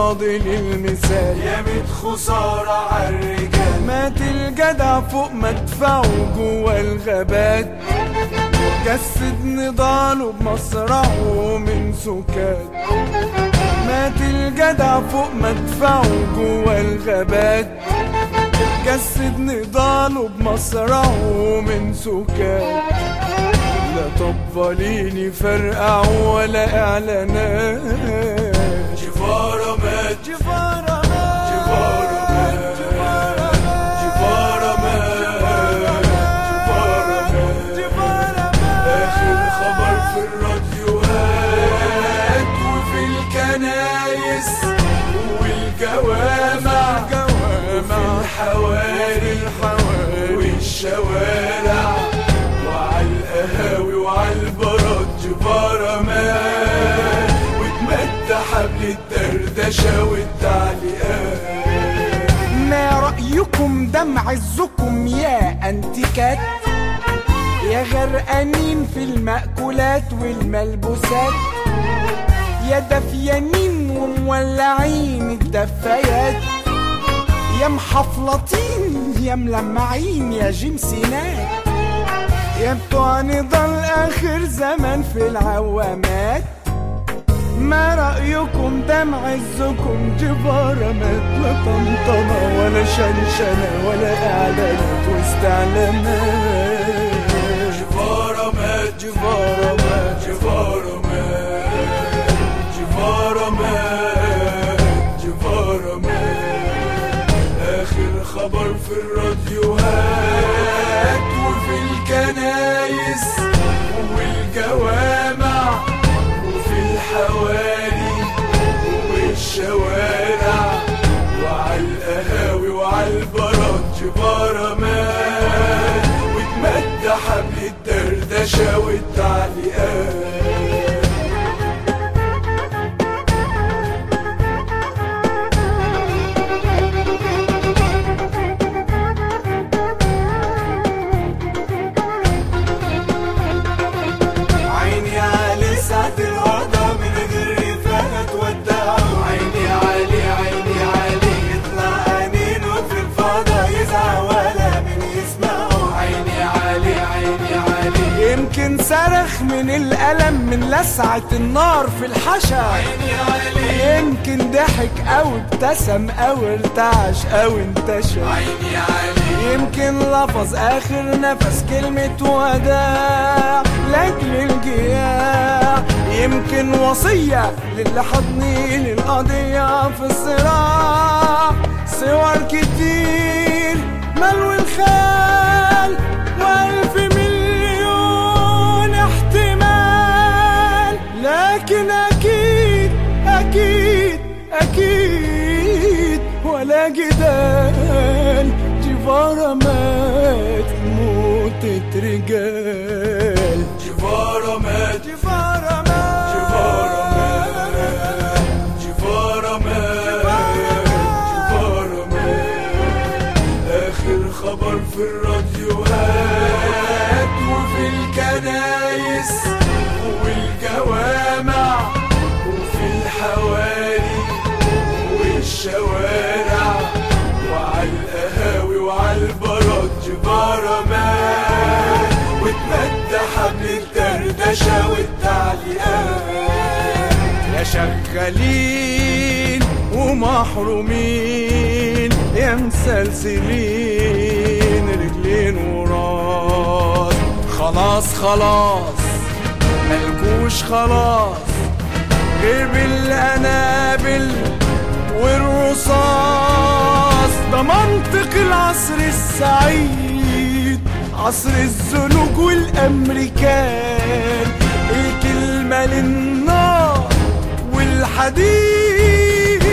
فاضل المثال يا ميت خسارة عالرجال مات الجدع فوق مدفعه جوا الغابات جسد نضاله بمصرعه من سكات مات الجدع فوق مدفعه جوا الغابات جسد نضاله بمصرعه من سكات لا طباليني فرقع ولا اعلانات جفارة مات جفارة مات جفارة مات جفارة مات جفارة مات جفارة آخر خبر في الراديوهات وفي الكنايس والجوامع وفي الحواري والشوارع وعلى القهاوي وعلى البراد جبارة مات واتمد حبل الدردشة والتعليقات ما رأيكم دم عزكم يا أنتيكات يا غرقانين في المأكولات والملبوسات يا دفيانين ومولعين الدفايات يا محفلطين يا ملمعين يا جنسينات يا بتوع نضال آخر زمان في العوامات ما رأيكم دم عزكم جبارة مثل طنطنة ولا شنشنة ولا إعلانات واستعلامات جفارة مات جفارة مات جفارة مات جفارة مات جفارة مات آخر خبر في الراديوهات وفي الكنايس والجوامع وفي الحواري والشوارع وعلى القهاوي وعلى البراد جبارة مات واتمد حبل الدردشة والتعليقات عيني علي ساعة الوضع من غير رفاقة تودعه عيني علي عيني علي يطلع أنين وفي الفضا يزعق ولا من يسمعه عيني علي عيني علي يمكن صرخ من الألم من لسعة النار في الحشا عيني علي يمكن ضحك أو ابتسم أو ارتعش أو انتشر عيني علي يمكن لفظ آخر نفس كلمة وداع لأجل الجياع يمكن وصية للي حاضنين القضية في الصراع صور كتير ملو الخيال وألف مليون احتمال لكن أكيد أكيد أكيد ولا جدال جفارة مات موتة رجال جفارة مات جفارة مات جفارة مات جفارة مات جفارة مات آخر خبر في الراديوهات وفي الكنايس والجوامع وفي الحواري والشوارع وعلى القهاوي وعلى البراد جبارة مات واتمد حبل الدردشة والتعليقات يا شغالين ومحرومين يا مسلسلين رجلين وراس خلاص خلاص ملكوش خلاص غير بالقنابل والرصاص ده منطق العصر السعيد عصر الزنوج والامريكان الكلمة للنار والحديد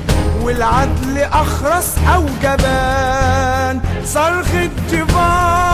والعدل اخرس او جبان صرخة جبار